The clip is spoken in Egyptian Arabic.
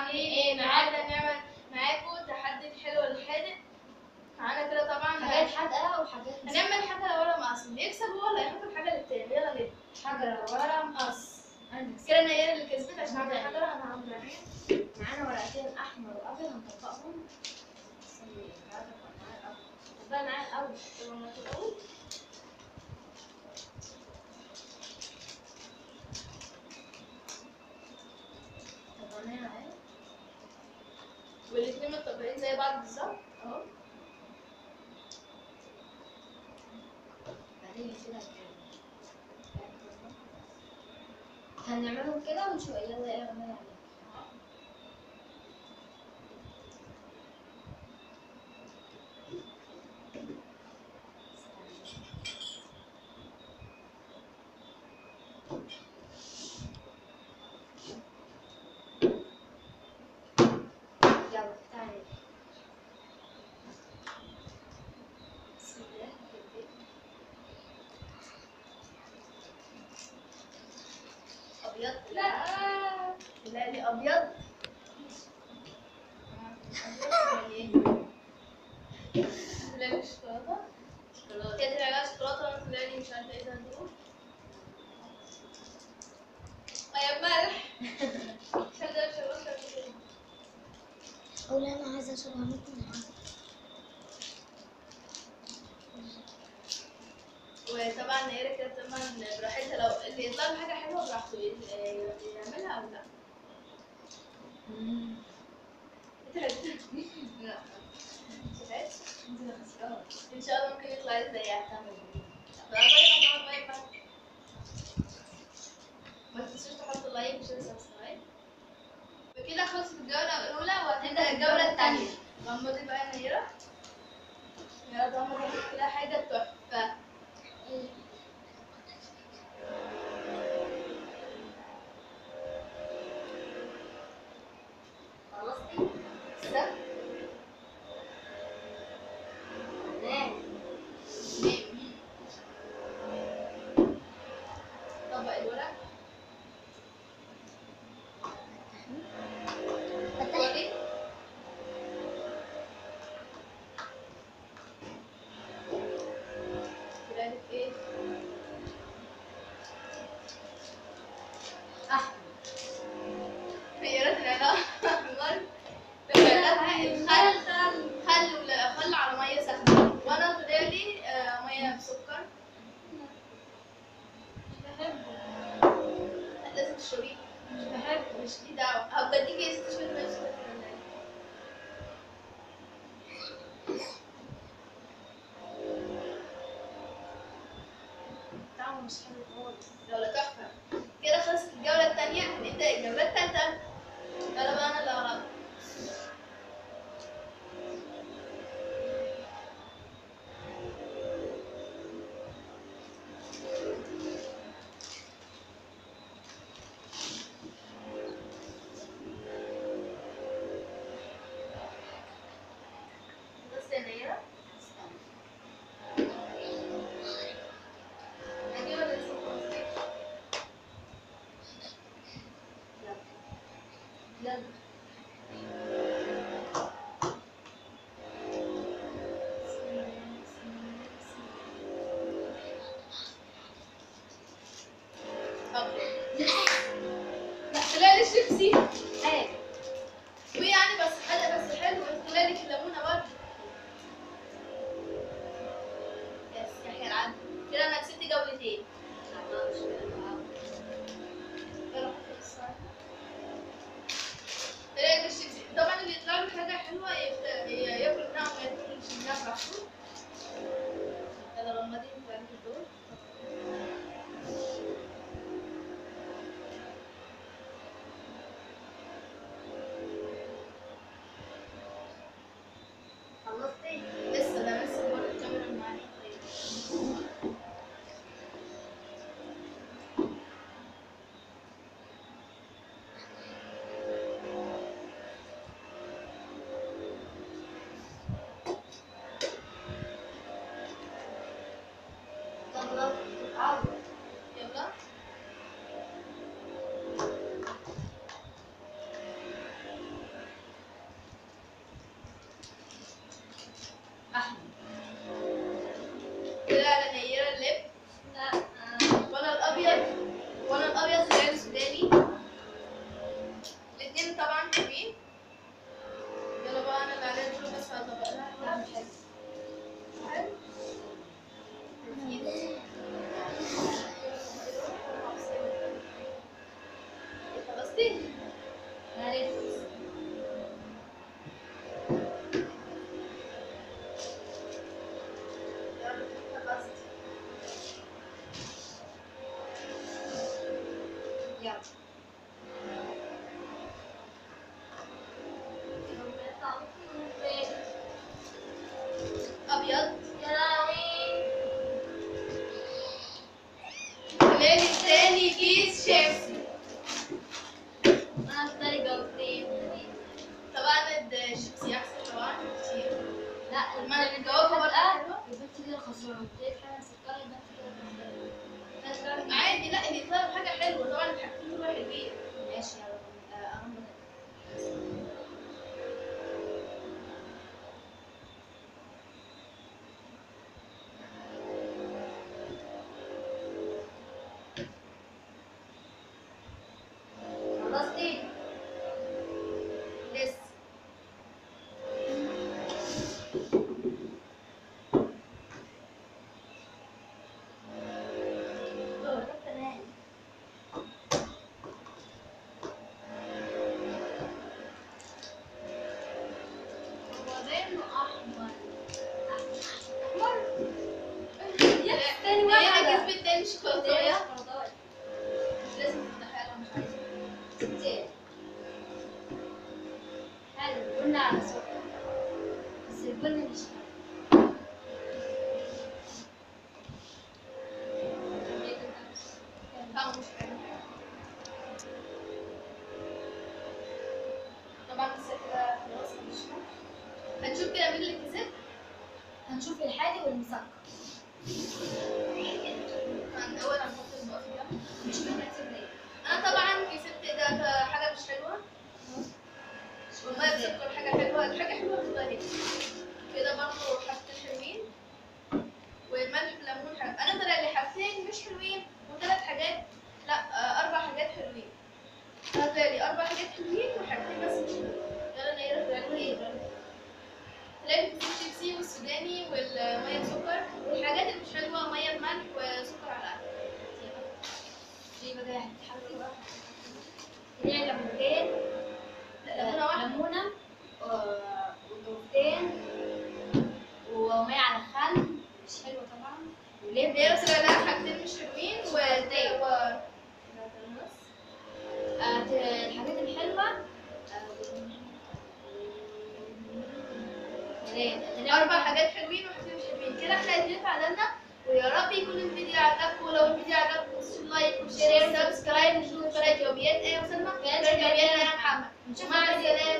عاملين ايه النهارده نعمل معاكم تحدي الحلو الحادق معانا كده طبعا حاجات حادقة وحاجات هنعمل حاجه ورا مقص اللي يكسب هو اللي هيحط الحاجه للتاني يلا نبدا حجرة ورا مقص كده نيرة اللي كسبت عشان اعمل حجره انا عامله معانا ورقتين أحمر وأبيض هنطبقهم استني، الورقة بقى معايا الأول. طبقها معايا الأول طب ما تقول طبقناها معايا والاثنين متطبقين زي بعض بالظبط اهو بعدين كده هنعملهم كده ونشوف يلا ايه هنعمل عليهم يلا تعالي بسم الله نبتدي. ابيض لا لا دي ابيض لا مش شوكولاته هي طلع لها شوكولاته وانا طلع لي مش عارفه ايه ده هدوء يا ملح عشان ده شوكولاته كده. قول انا عايزه اشربها منكم وطبعا نيرة كده طبعا براحتها لو اللي يطلع له حاجه حلوه براحته ي- يعملها او لا لا شفت؟ ان شاء الله ممكن يطلع زيها بقى طيب طبعا باي باي ما تنسوش تحطوا لايك وشير سبسكرايب بكده خلصت الجولة الأولى وهتبدأ الجولة الثانية غمضي بقى يا نيرة يا غمضي كده حاجة تحفة خلصتي؟ استنى نعم طبق الورق وري كده ايه احمر خيارات العلاقة أحمر بخلها الخل خل ولا خل على مية سخنة وأنا طلع لي آه، مية بسكر مش بحبه لازم تشربيه مش بحبه مش دي دعوة هبقى اديكي يا ستي شوية مية بسكر طعمه مش حلو خالص جولة تحفة كده خلصت الجولة التانية هنبدأ الجولة التالتة يلا بقى أنا اللي هغلط بصي يا نيرة أجي ولا لسه خالص؟ يلا طلع لي الشيبسي ايه ويعني بس حلو بس حلو طلع لك الليمونه برضه بس يا اخي العب كده انا كسبت جولتين يلا حط الصراحة. طب ما انا الجوافه برضه حلوه البنت دي خسرانه ابتديت حاجه مسكره البنت كده خسرانه عادي لا دي طلعت حاجه حلوه طبعا الحاجتين دول حلوين ماشي يلا آه، اهم خلصتي لسه تمام هو باين احمر احمر يا تاني هي واحده انا كسبت تاني شوكولاته تاني يا شوكولاتة. لازم تفتحها لها مش عايزه ستين حلو قلنا على سكر بس البن مش حلو طعمه مش حلو طبعا لسه كده خلاص هنشوف هنشوف كده مين اللي كسب هنشوف الحادي والمسكر هن- اول هنحط البقى فيها نشوف احنا كسبنا ايه انا طبعا كسبت ده ك- حاجه مش حلوه والميه بسكر حاجه حلوه الحاجه حلوه بتبقى هنا كده برضه حاجتين حلوين والملح والليمون حلو انا طلع لي حاجتين مش حلوين وثلاث حاجات لا آه، اربع حاجات حلوين انا طلع لي اربع حاجات حلوين وحاجتين بس مش حلوين يلا نيرة طلع لي ايه طلع لي كيس الشيبسي والسوداني والميه بسكر والحاجات اللي مش حلوه ميه بملح وسكر على القهوه دي بقى هتتحط بقى دي ليمونتين لا، ليمونة واحدة. ليمونة آه، وضربتين ومية على خل مش حلوة طبعا ولب هي بس لها حاجتين مش حلوين والتاني و آه، ت- الحاجات الحلوة آه، اربع حاجات حلوين وحاجتين مش حلوين كده احنا اتنين تعادلنا ويا رب يكون الفيديو عجبكم ولو الفيديو عجبكم تنسوا لايك وشير وسبسكرايب نشوف قناه يوميات ايه وسلمى قناه يوميات يا محمد نشوف مع الفيديو. السلامه